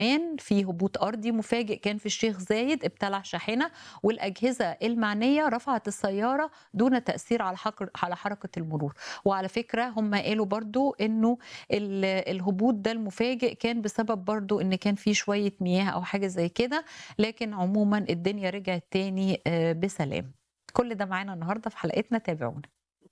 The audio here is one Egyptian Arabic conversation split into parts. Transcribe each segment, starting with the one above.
كمان في هبوط أرضي مفاجئ كان في الشيخ زايد ابتلع شاحنة والأجهزة المعنية رفعت السيارة دون تأثير على حك- على حركة المرور وعلى فكرة هم قالوا برضو إنه ال- الهبوط ده المفاجئ كان بسبب برضو إن كان في شوية مياه أو حاجة زي كده لكن عموما الدنيا رجعت تاني آه، بسلام كل ده معانا النهاردة في حلقتنا تابعونا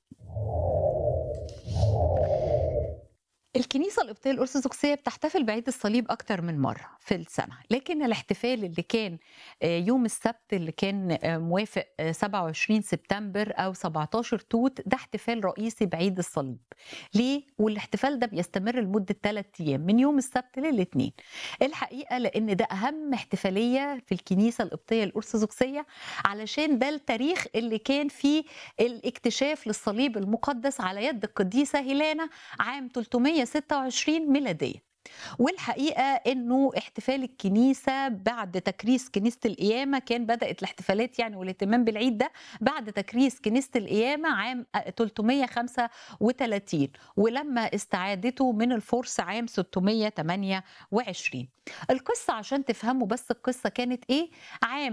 الكنيسة القبطية الأرثوذكسية بتحتفل بعيد الصليب أكتر من مرة في السنة لكن الاحتفال اللي كان آه، يوم السبت اللي كان آه، موافق آه، 27 سبتمبر أو 17 توت ده احتفال رئيسي بعيد الصليب ليه؟ والاحتفال ده بيستمر لمدة 3 أيام من يوم السبت للاثنين الحقيقة لأن ده أهم احتفالية في الكنيسة القبطية الأرثوذكسية علشان ده التاريخ اللي كان فيه الاكتشاف للصليب المقدس على يد القديسة هيلانا عام 326 ميلادية والحقيقه انه احتفال الكنيسه بعد تكريس كنيسه القيامه كان بدات الاحتفالات يعني والاهتمام بالعيد ده بعد تكريس كنيسه القيامه عام 335 ولما استعادته من الفرس عام 628 القصه عشان تفهموا بس القصه كانت ايه عام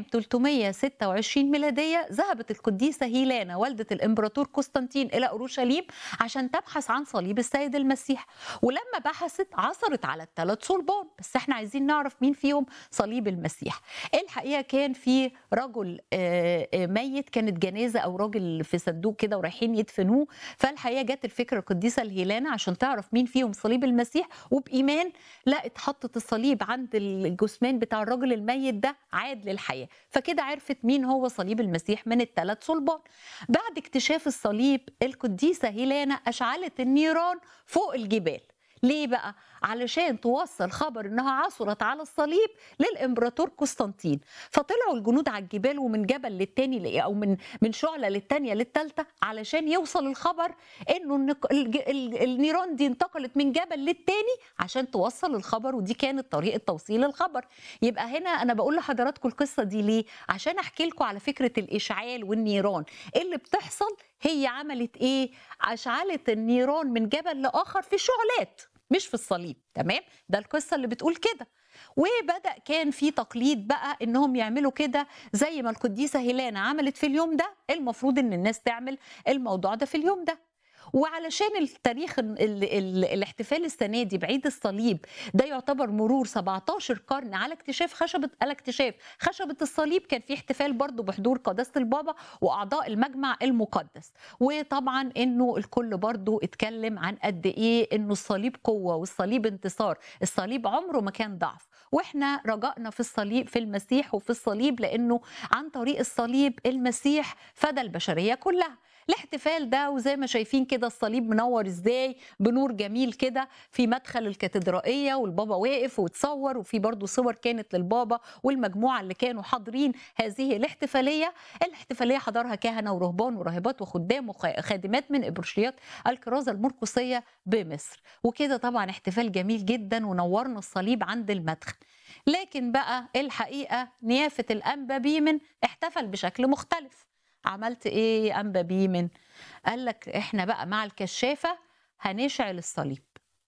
326 ميلاديه ذهبت القديسه هيلانا والده الامبراطور قسطنطين الى اورشليم عشان تبحث عن صليب السيد المسيح ولما بحثت عثرت على الثلاث صلبان بس احنا عايزين نعرف مين فيهم صليب المسيح الحقيقه كان في رجل آه، آه، ميت كانت جنازه او راجل في صندوق كده ورايحين يدفنوه فالحقيقه جت الفكره القديسه الهيلانه عشان تعرف مين فيهم صليب المسيح وبايمان لقت حطت الصليب عند الجثمان بتاع الراجل الميت ده عاد للحياه فكده عرفت مين هو صليب المسيح من الثلاث صلبان بعد اكتشاف الصليب القديسه هيلانا اشعلت النيران فوق الجبال ليه بقى؟ علشان توصل خبر انها عثرت على الصليب للامبراطور قسطنطين فطلعوا الجنود على الجبال ومن جبل للتاني او من من شعله للتانيه للتالته علشان يوصل الخبر انه النق- الج- ال- النيران دي انتقلت من جبل للتاني عشان توصل الخبر ودي كانت طريقه توصيل الخبر يبقى هنا انا بقول لحضراتكم القصه دي ليه عشان احكي لكم على فكره الاشعال والنيران اللي بتحصل هي عملت ايه اشعلت النيران من جبل لاخر في شعلات مش في الصليب تمام ده القصه اللي بتقول كده وبدا كان في تقليد بقى انهم يعملوا كده زي ما القديسه هيلانا عملت في اليوم ده المفروض ان الناس تعمل الموضوع ده في اليوم ده وعلشان التاريخ ال ال ال الاحتفال السنه دي بعيد الصليب ده يعتبر مرور 17 قرن على اكتشاف خشبه على اكتشاف خشبه الصليب كان في احتفال برضه بحضور قداسه البابا واعضاء المجمع المقدس وطبعا انه الكل برضه اتكلم عن قد ايه انه الصليب قوه والصليب انتصار الصليب عمره ما كان ضعف واحنا رجائنا في الصليب في المسيح وفي الصليب لانه عن طريق الصليب المسيح فدى البشريه كلها الاحتفال ده وزي ما شايفين كده الصليب منور ازاي بنور جميل كده في مدخل الكاتدرائيه والبابا واقف وتصور وفي برضه صور كانت للبابا والمجموعه اللي كانوا حاضرين هذه الاحتفاليه الاحتفاليه حضرها كهنه ورهبان وراهبات وخدام وخادمات من ابرشيات الكرازه المرقسيه بمصر وكده طبعا احتفال جميل جدا ونورنا الصليب عند المدخل لكن بقى الحقيقه نيافه الانبا بيمن احتفل بشكل مختلف عملت ايه يا انبا بيمن قال لك احنا بقى مع الكشافه هنشعل الصليب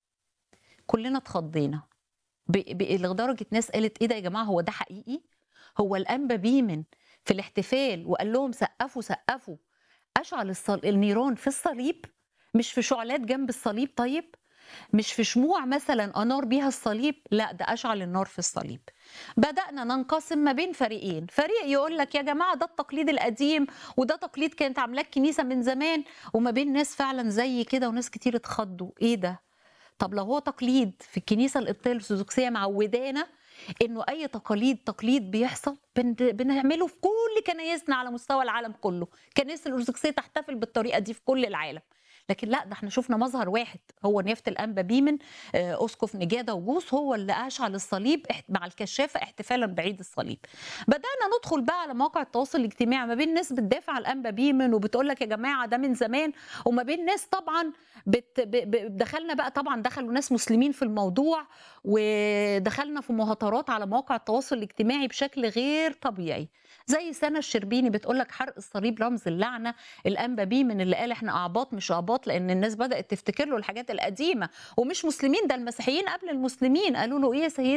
كلنا اتخضينا ب- ب- لدرجه ناس قالت ايه ده يا جماعه هو ده حقيقي هو الانبا بيمن في الاحتفال وقال لهم سقفوا سقفوا اشعل الصل... النيران في الصليب مش في شعلات جنب الصليب طيب مش في شموع مثلا انار بيها الصليب لا ده اشعل النار في الصليب بدانا ننقسم ما بين فريقين فريق يقول لك يا جماعه ده التقليد القديم وده تقليد كانت عاملاه الكنيسه من زمان وما بين ناس فعلا زي كده وناس كتير اتخضوا ايه ده طب لو هو تقليد في الكنيسه القبطيه الارثوذكسيه معودانا انه اي تقاليد تقليد بيحصل بن- بنعمله في كل كنايسنا على مستوى العالم كله كنائس الارثوذكسيه تحتفل بالطريقه دي في كل العالم لكن لا ده احنا شفنا مظهر واحد هو نيافه الانبا بيمن آه، اسقف نجاده وجوس هو اللي اشعل الصليب احت- مع الكشافه احتفالا بعيد الصليب بدانا ندخل بقى على مواقع التواصل الاجتماعي ما بين ناس بتدافع عن الانبا بيمن وبتقول لك يا جماعه ده من زمان وما بين ناس طبعا بت ب- ب- دخلنا بقى طبعا دخلوا ناس مسلمين في الموضوع ودخلنا في مهاترات على مواقع التواصل الاجتماعي بشكل غير طبيعي زي سنة الشربيني بتقول لك حرق الصليب رمز اللعنة الأنبا بيه من اللي قال احنا أعباط مش أعباط لأن الناس بدأت تفتكر له الحاجات القديمة ومش مسلمين ده المسيحيين قبل المسلمين قالوا له إيه يا سيدي